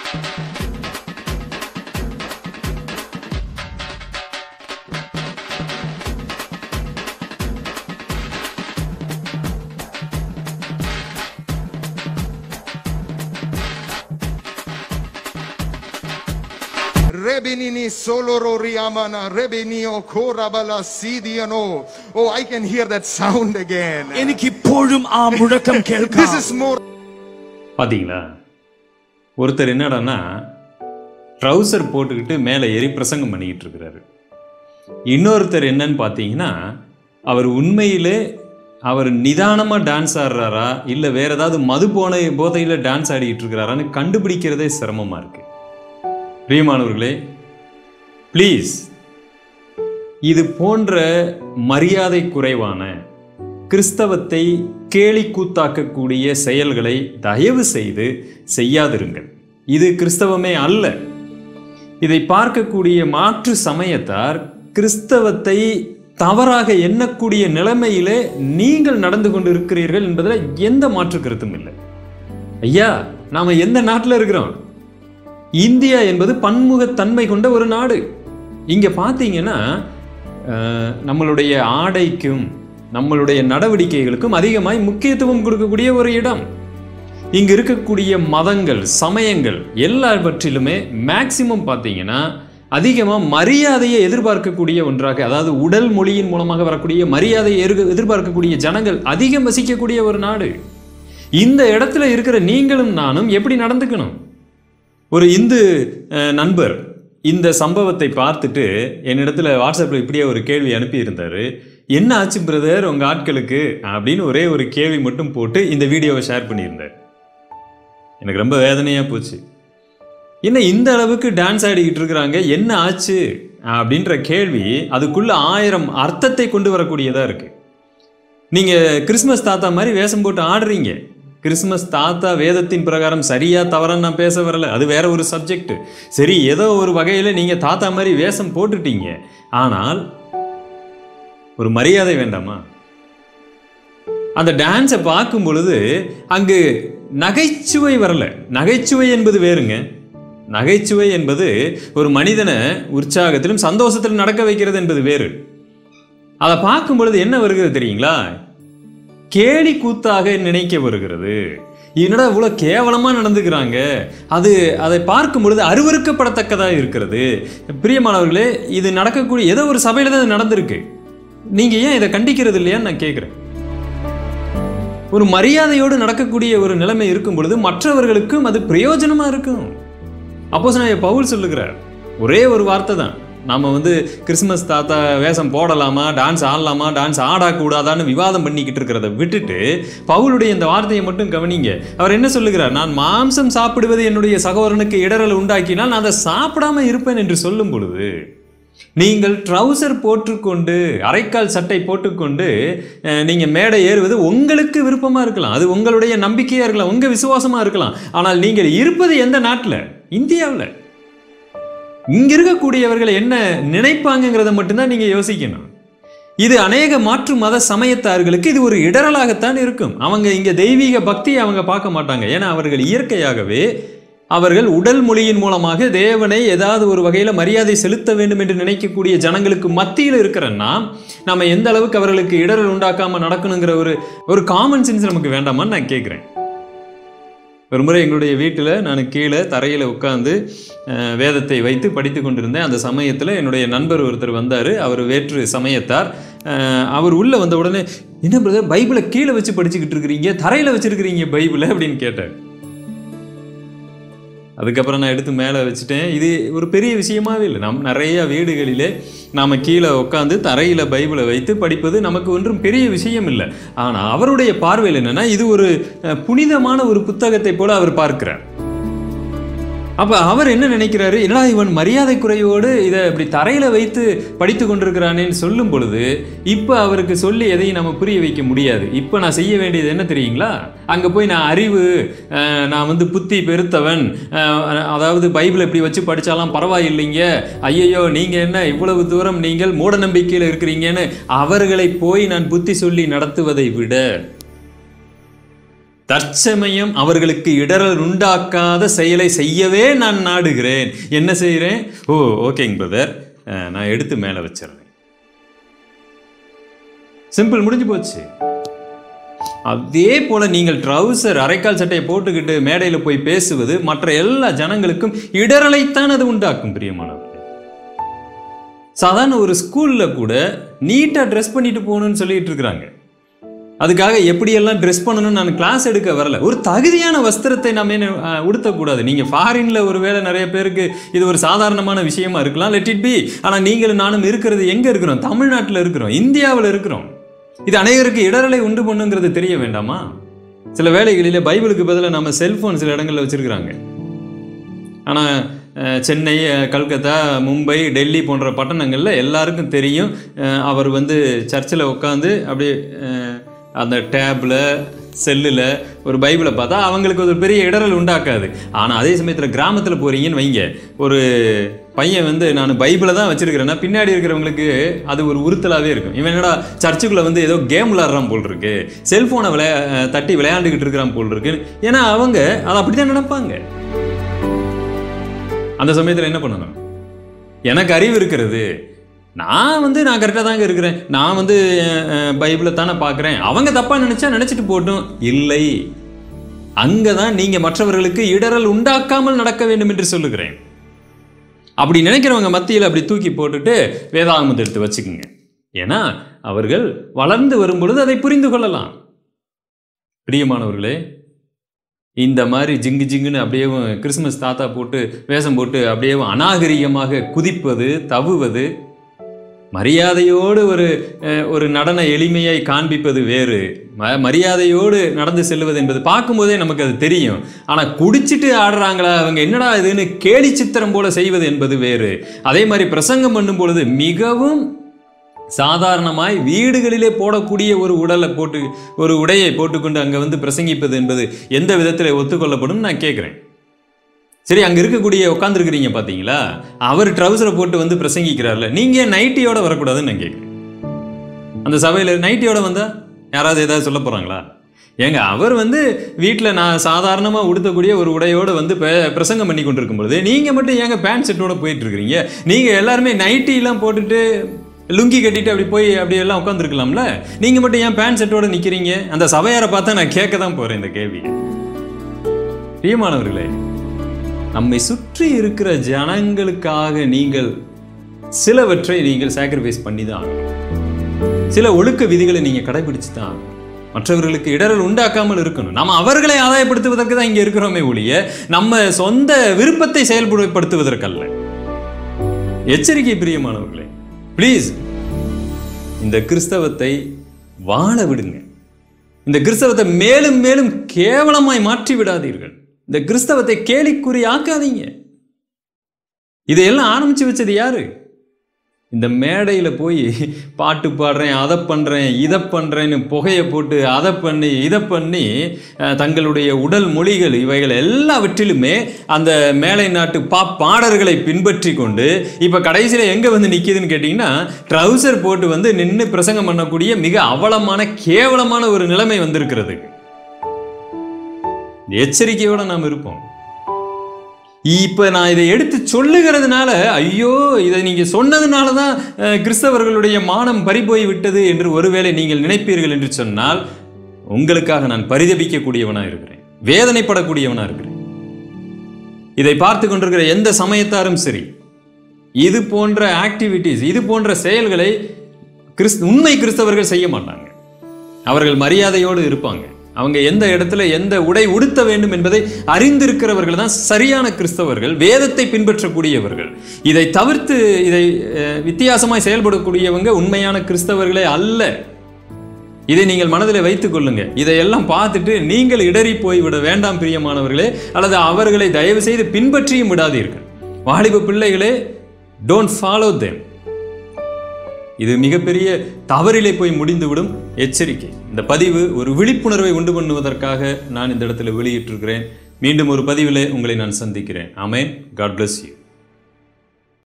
Rebinini soloro riamana, rebinio korabala sidiano. Oh, I can hear that sound again. എനിക്ക് ഇപ്പോഴും ആ മുഴക്കം This കേൾക്കാം is more பார்த்தீங்களா ஒருத்தர் என்னடான்னா ட்ரௌசர் போட்டுக்கிட்டு மேலே ஏறி பிரசங்கம் பண்ணிக்கிட்டு இருக்கிறாரு இன்னொருத்தர் என்னன்னு பார்த்தீங்கன்னா அவர் உண்மையிலே அவர் நிதானமாக டான்ஸ் ஆடுறாரா இல்லை வேற ஏதாவது மது போன போதையில் டான்ஸ் ஆடிக்கிட்டு இருக்கிறாரான்னு கண்டுபிடிக்கிறதே சிரமமாக இருக்கு பிரியமானவர்களே ப்ளீஸ் இது போன்ற மரியாதை குறைவான கிறிஸ்தவத்தை கேலி கூத்தாக்கக்கூடிய செயல்களை தயவு செய்து செய்யாதிருங்கள் இது கிறிஸ்தவமே அல்ல இதை பார்க்கக்கூடிய மாற்று சமயத்தார் கிறிஸ்தவத்தை தவறாக எண்ணக்கூடிய நிலைமையிலே நீங்கள் நடந்து கொண்டு இருக்கிறீர்கள் என்பதில் எந்த மாற்று கருத்தும் இல்லை ஐயா நாம எந்த நாட்டில் இருக்கிறோம் இந்தியா என்பது பன்முகத்தன்மை கொண்ட ஒரு நாடு இங்க பார்த்தீங்கன்னா அஹ், நம்மளுடைய ஆடைக்கும் நம்மளுடைய நடவடிக்கைகளுக்கும் அதிகமாய் முக்கியத்துவம் கொடுக்கக்கூடிய ஒரு இடம் இங்க இருக்கக்கூடிய மதங்கள் சமயங்கள் எல்லாவற்றிலுமே மேக்சிமம் பார்த்தீங்கன்னா அதிகமாக மரியாதையை எதிர்பார்க்கக்கூடிய ஒன்றாக அதாவது உடல் மொழியின் மூலமாக வரக்கூடிய மரியாதையை எதிர்- எதிர்பார்க்கக்கூடிய ஜனங்கள் அதிகம் வசிக்கக்கூடிய ஒரு நாடு இந்த இடத்துல இருக்கிற நீங்களும் நானும் எப்படி நடந்துக்கணும் ஒரு இந்து அஹ், நண்பர் இந்த சம்பவத்தை பார்த்துட்டு என்னிடத்துல வாட்ஸ்அப்பில் இப்படியே ஒரு கேள்வி அனுப்பியிருந்தாரு என்ன ஆச்சு பிரதர் உங்கள் ஆட்களுக்கு அப்படின்னு ஒரே ஒரு கேள்வி மட்டும் போட்டு இந்த வீடியோவை ஷேர் பண்ணியிருந்தார் எனக்கு ரொம்ப வேதனையாக போச்சு என்ன இந்த அளவுக்கு டான்ஸ் ஆடிக்கிட்டு இருக்கிறாங்க என்ன ஆச்சு அப்படின்ற கேள்வி அதுக்குள்ள ஆயிரம் அர்த்தத்தை கொண்டு வரக்கூடியதாக இருக்கு நீங்கள் கிறிஸ்மஸ் தாத்தா மாதிரி வேஷம் போட்டு ஆடுறீங்க கிறிஸ்மஸ் தாத்தா வேதத்தின் பிரகாரம் சரியா தவறான்னு நான் பேச வரல அது வேற ஒரு சப்ஜெக்ட் சரி ஏதோ ஒரு வகையில் நீங்கள் தாத்தா மாதிரி வேஷம் போட்டுட்டீங்க ஆனால் ஒரு மரியாதை வேண்டாமா அந்த டான்ஸை பார்க்கும் பொழுது அங்கு நகைச்சுவை வரல நகைச்சுவை என்பது வேறுங்க நகைச்சுவை என்பது ஒரு மனிதனை உற்சாகத்திலும் சந்தோஷத்திலும் நடக்க வைக்கிறது என்பது வேறு அதை பார்க்கும் பொழுது என்ன வருகிறது தெரியுங்களா கேலி கூத்தாக நினைக்க வருகிறது என்னடா இவ்வளோ கேவலமாக நடந்துக்கிறாங்க அது அதை பார்க்கும் பொழுது அருவருக்கப்படத்தக்கதாக இருக்கிறது பிரியமானவர்களே இது நடக்கக்கூடிய ஏதோ ஒரு சபையில் தான் இது நடந்திருக்கு நீங்கள் ஏன் இதை கண்டிக்கிறது இல்லையான்னு நான் கேட்குறேன் ஒரு மரியாதையோடு நடக்கக்கூடிய ஒரு நிலைமை இருக்கும் பொழுது மற்றவர்களுக்கும் அது பிரயோஜனமாக இருக்கும் அப்போஸ் நான் பவுல் சொல்லுகிறார் ஒரே ஒரு வார்த்தை தான் நாம வந்து கிறிஸ்மஸ் தாத்தா வேஷம் போடலாமா டான்ஸ் ஆடலாமா டான்ஸ் ஆடக்கூடாதான்னு விவாதம் பண்ணிக்கிட்டு இருக்கிறத விட்டுட்டு பவுலுடைய இந்த வார்த்தையை மட்டும் கவனிங்க அவர் என்ன சொல்லுகிறார் நான் மாம்சம் சாப்பிடுவது என்னுடைய சகோதரனுக்கு இடரல் உண்டாக்கினால் நான் அதை சாப்பிடாம இருப்பேன் என்று சொல்லும் பொழுது நீங்கள் ட்ரௌசர் போட்டுக்கொண்டு அரைக்கால் சட்டை போட்டுக்கொண்டு அஹ், நீங்க மேடை ஏறுவது உங்களுக்கு விருப்பமா இருக்கலாம் அது உங்களுடைய நம்பிக்கையா இருக்கலாம் உங்க விசுவாசமா இருக்கலாம் ஆனால் நீங்கள் இருப்பது எந்த நாட்டில் இந்தியாவில் இங்க இருக்கக்கூடியவர்கள் என்ன நினைப்பாங்கங்கிறத மட்டும்தான் நீங்க யோசிக்கணும் இது அநேக மாற்று மத சமயத்தார்களுக்கு இது ஒரு இடரலாகத்தான் இருக்கும் அவங்க இங்க தெய்வீக பக்தியை அவங்க பார்க்க மாட்டாங்க ஏன்னா அவர்கள் இயற்கையாகவே அவர்கள் உடல் மொழியின் மூலமாக தேவனை ஏதாவது ஒரு வகையில மரியாதை செலுத்த வேண்டும் என்று நினைக்கக்கூடிய ஜனங்களுக்கு மத்தியில் இருக்கிற நாம் நம்ம எந்த அளவுக்கு அவர்களுக்கு இடரல் உண்டாக்காம நடக்கணுங்கிற ஒரு ஒரு காமன் சென்ஸ் நமக்கு வேண்டாமான்னு நான் கேட்குறேன் ஒரு முறை எங்களுடைய வீட்டில் நான் கீழே தரையில் உட்காந்து அஹ், வேதத்தை வைத்து படித்து கொண்டிருந்தேன் அந்த சமயத்தில் என்னுடைய நண்பர் ஒருத்தர் வந்தார் அவர் வேற்று சமயத்தார் அஹ், அவர் உள்ளே வந்த உடனே என்ன பிரதர் பைபிளை கீழே வச்சு படிச்சுக்கிட்டு இருக்கிறீங்க தரையில் வச்சிருக்கிறீங்க பைபிளை அப்படின்னு கேட்டார் அதுக்கப்புறம் நான் எடுத்து மேலே வச்சுட்டேன் இது ஒரு பெரிய விஷயமாவே இல்லை நம் நிறைய வீடுகளிலே நாம் கீழே உட்காந்து தரையில் பைபிளை வைத்து படிப்பது நமக்கு ஒன்றும் பெரிய விஷயம் இல்லை ஆனால் அவருடைய பார்வையில் என்னன்னா இது ஒரு அஹ், புனிதமான ஒரு புத்தகத்தை போல அவர் பார்க்கிறார் அப்போ அவர் என்ன நினைக்கிறாரு என்னடா இவன் மரியாதை குறைவோடு இதை இப்படி தரையில் வைத்து படித்து கொண்டிருக்கிறானேன்னு சொல்லும் பொழுது இப்போ அவருக்கு சொல்லி எதையும் நம்ம புரிய வைக்க முடியாது இப்போ நான் செய்ய வேண்டியது என்ன தெரியுங்களா அங்கே போய் நான் அறிவு அஹ், நான் வந்து புத்தி பெருத்தவன் அஹ், அதாவது பைபிள் இப்படி வச்சு படித்தாலாம் பரவாயில்லைங்க ஐயையோ நீங்கள் என்ன இவ்வளவு தூரம் நீங்கள் மூட நம்பிக்கையில் இருக்கிறீங்கன்னு அவர்களை போய் நான் புத்தி சொல்லி நடத்துவதை விட தற்சமயம் அவர்களுக்கு இடரல் உண்டாக்காத செயலை செய்யவே நான் நாடுகிறேன் என்ன செய்கிறேன் ஓ ஓகேங்க பிரதர் நான் எடுத்து மேலே வச்சிடுறேன் சிம்பிள் முடிஞ்சு போச்சு அதே போல நீங்கள் ட்ரவுசர் அரைக்கால் சட்டையை போட்டுக்கிட்டு மேடையில் போய் பேசுவது மற்ற எல்லா ஜனங்களுக்கும் இடரலைத்தான் அது உண்டாக்கும் பிரியமானவர்களே சாதாரண ஒரு ஸ்கூல்ல கூட நீட்டா ட்ரெஸ் பண்ணிட்டு போகணும்னு சொல்லிட்டு இருக்கிறாங்க அதுக்காக எப்படியெல்லாம் ட்ரெஸ் பண்ணணும்னு நான் கிளாஸ் எடுக்க வரல ஒரு தகுதியான வஸ்திரத்தை நம்ம என்ன, அஹ், உடுத்தக்கூடாது நீங்கள் ஃபாரினில் ஒருவேளை நிறைய பேருக்கு இது ஒரு சாதாரணமான விஷயமா இருக்கலாம் லெட் இட் பி ஆனால் நீங்களும் நானும் இருக்கிறது எங்கே இருக்கிறோம் தமிழ்நாட்டில் இருக்கிறோம் இந்தியாவில் இருக்கிறோம் இது அநேகருக்கு இடரலை உண்டு பண்ணுங்கிறது தெரிய வேண்டாமா சில வேளைகளிலே பைபிளுக்கு பதிலாக நம்ம செல்ஃபோன் சில இடங்களில் வச்சிருக்கிறாங்க ஆனால் சென்னை அஹ், கல்கத்தா மும்பை டெல்லி போன்ற பட்டணங்களில் எல்லாருக்கும் தெரியும் அஹ், அவர் வந்து சர்ச்சில் உட்காந்து அப்படியே அஹ், அந்த டேப்பில் செல்லில் ஒரு பைபிளை பார்த்தா அவங்களுக்கு ஒரு பெரிய இடரல் உண்டாக்காது ஆனால் அதே சமயத்தில் கிராமத்தில் போகிறீங்கன்னு வைங்க ஒரு பையன் வந்து நான் பைபிளை தான் வச்சிருக்கிறேன்னா பின்னாடி இருக்கிறவங்களுக்கு அது ஒரு உறுத்தலாகவே இருக்கும் இவன் என்னடா சர்ச்சுக்குள்ளே வந்து ஏதோ கேம் விளாட்றான் போல் இருக்கு செல்ஃபோனை விளையா அஹ், தட்டி விளையாண்டுக்கிட்டு இருக்கிறான் போல் இருக்கு ஏன்னா அவங்க அதை அப்படி தான் நினைப்பாங்க அந்த சமயத்தில் என்ன பண்ணணும் எனக்கு அறிவு இருக்கிறது நான் வந்து நான் கரெக்டாக தாங்க இருக்கிறேன் நான் வந்து அஹ், அஹ், பைபிளை தானே பார்க்குறேன் அவங்க தப்பாக நினச்சா நினச்சிட்டு போட்டும் இல்லை அங்கே தான் நீங்கள் மற்றவர்களுக்கு இடரல் உண்டாக்காமல் நடக்க வேண்டும் என்று சொல்லுகிறேன் அப்படி நினைக்கிறவங்க மத்தியில் அப்படி தூக்கி போட்டுட்டு வேதாகமத்தை எடுத்து வச்சுக்குங்க ஏன்னா அவர்கள் வளர்ந்து வரும் பொழுது அதை புரிந்து கொள்ளலாம் பிரியமானவர்களே இந்த மாதிரி ஜிங்கு ஜிங்குன்னு அப்படியே கிறிஸ்மஸ் தாத்தா போட்டு வேஷம் போட்டு அப்படியே அநாகரிகமாக குதிப்பது தவுவது மரியாதையோடு ஒரு அஹ், ஒரு நடன எளிமையை காண்பிப்பது வேறு ம மரியாதையோடு நடந்து செல்வது என்பது பார்க்கும்போதே நமக்கு அது தெரியும் ஆனால் குடிச்சிட்டு ஆடுறாங்களா அவங்க என்னடா இதுன்னு கேலி சித்திரம் போல செய்வது என்பது வேறு அதே மாதிரி பிரசங்கம் பண்ணும் பொழுது மிகவும் சாதாரணமாய் வீடுகளிலே போடக்கூடிய ஒரு உடலை போட்டு ஒரு உடையை போட்டுக்கொண்டு அங்கே வந்து பிரசங்கிப்பது என்பது எந்த விதத்தில் ஒத்துக்கொள்ளப்படும் நான் கேட்குறேன் சரி அங்கே இருக்கக்கூடிய உட்காந்துருக்கிறீங்க பார்த்தீங்களா அவர் ட்ரவுசரை போட்டு வந்து பிரசங்கிக்கிறார்ல நீங்கள் நைட்டியோட வரக்கூடாதுன்னு நான் கேட்குறேன் அந்த சபையில் நைட்டியோட வந்தா யாராவது ஏதாவது சொல்ல போகிறாங்களா ஏங்க அவர் வந்து வீட்டில் நான் சாதாரணமாக உடுத்தக்கூடிய ஒரு உடையோடு வந்து பெ- பிரசங்கம் பண்ணி கொண்டிருக்கும் பொழுது நீங்கள் மட்டும் ஏங்க பேண்ட் செட்டோட போயிட்டு இருக்கிறீங்க நீங்கள் எல்லாருமே நைட்டிலாம் போட்டுட்டு லுங்கி கட்டிட்டு அப்படி போய் அப்படி எல்லாம் உட்காந்துருக்கலாம்ல நீங்கள் மட்டும் ஏன் பேண்ட் செட்டோட நிற்கிறீங்க அந்த சபையாரை பார்த்தா நான் கேட்க தான் போகிறேன் இந்த கேள்வியை பிரியமானவர்களே நம்மை சுற்றி இருக்கிற ஜனங்களுக்காக நீங்கள் சிலவற்றை நீங்கள் சாக்ரிஃபைஸ் பண்ணி தான் ஆகணும். சில ஒழுக்க விதிகளை நீங்க கடைபிடிச்சு தான் ஆகணும். மற்றவர்களுக்கு இடரல் உண்டாக்காமல் இருக்கணும் நம்ம அவர்களை ஆதாயப்படுத்துவதற்கு தான் இங்க இருக்கிறோமே ஒழிய நம்ம சொந்த விருப்பத்தை செயல்படுத்துவதற்கல்ல எச்சரிக்கை பிரியமானவர்களே ப்ளீஸ் இந்த கிறிஸ்தவத்தை வாழ விடுங்க இந்த கிறிஸ்தவத்தை மேலும் மேலும் கேவலமாய் மாற்றி விடாதீர்கள் இந்த கிறிஸ்தவத்தை கேலிக்குறி ஆக்காதீங்க இதையெல்லாம் ஆரம்பிச்சு வச்சது யாரு இந்த மேடையில் போய் பாட்டு பாடுறேன் அதை பண்ணுறேன் இதை பண்ணுறேன்னு புகையை போட்டு அதை பண்ணி இதை பண்ணி அஹ், தங்களுடைய உடல் மொழிகள் இவைகள் எல்லாவற்றிலுமே அந்த மேலை நாட்டு பாப் பாடல்களை பின்பற்றி கொண்டு இப்போ கடைசியில் எங்கே வந்து நிற்கிதுன்னு கேட்டிங்கன்னா ட்ரவுசர் போட்டு வந்து நின்று பிரசங்கம் பண்ணக்கூடிய மிக அவலமான கேவலமான ஒரு நிலைமை வந்திருக்கிறது எச்சரிக்கையோட நாம் இருப்போம் இப்ப நான் இதை எடுத்து சொல்லுகிறதுனால ஐயோ இதை நீங்க சொன்னதுனால தான் அஹ், கிறிஸ்தவர்களுடைய மானம் பறிபோய் விட்டது என்று ஒருவேளை நீங்கள் நினைப்பீர்கள் என்று சொன்னால் உங்களுக்காக நான் பரிதபிக்கக்கூடியவனா இருக்கிறேன் வேதனைப்படக்கூடியவனா இருக்கிறேன் இதை பார்த்து கொண்டிருக்கிற எந்த சமயத்தாரும் சரி இது போன்ற ஆக்டிவிட்டீஸ் இது போன்ற செயல்களை கிறிஸ்து உண்மை கிறிஸ்தவர்கள் செய்ய மாட்டாங்க அவர்கள் மரியாதையோடு இருப்பாங்க அவங்க எந்த இடத்துல எந்த உடை உடுத்த வேண்டும் என்பதை அறிந்திருக்கிறவர்கள் தான் சரியான கிறிஸ்தவர்கள் வேதத்தை பின்பற்றக்கூடியவர்கள் இதை தவிர்த்து இதை அஹ், வித்தியாசமாய் செயல்படக்கூடியவங்க உண்மையான கிறிஸ்தவர்களே அல்ல இதை நீங்கள் மனதில் வைத்துக் கொள்ளுங்க இதையெல்லாம் பார்த்துட்டு நீங்கள் இடறி போய்விட வேண்டாம் பிரியமானவர்களே அல்லது அவர்களை தயவு செய்து பின்பற்றியும் விடாதீர்கள் வாலிப பிள்ளைகளே டோன்ட் ஃபாலோ them இது மிகப்பெரிய தவறிலே போய் முடிந்துவிடும் எச்சரிக்கை இந்த பதிவு ஒரு விழிப்புணர்வை உண்டு பண்ணுவதற்காக நான் இந்த இடத்துல வெளியிட்டிருக்கிறேன் மீண்டும் ஒரு பதிவிலே உங்களை நான் சந்திக்கிறேன் ஆமென் காட் bless you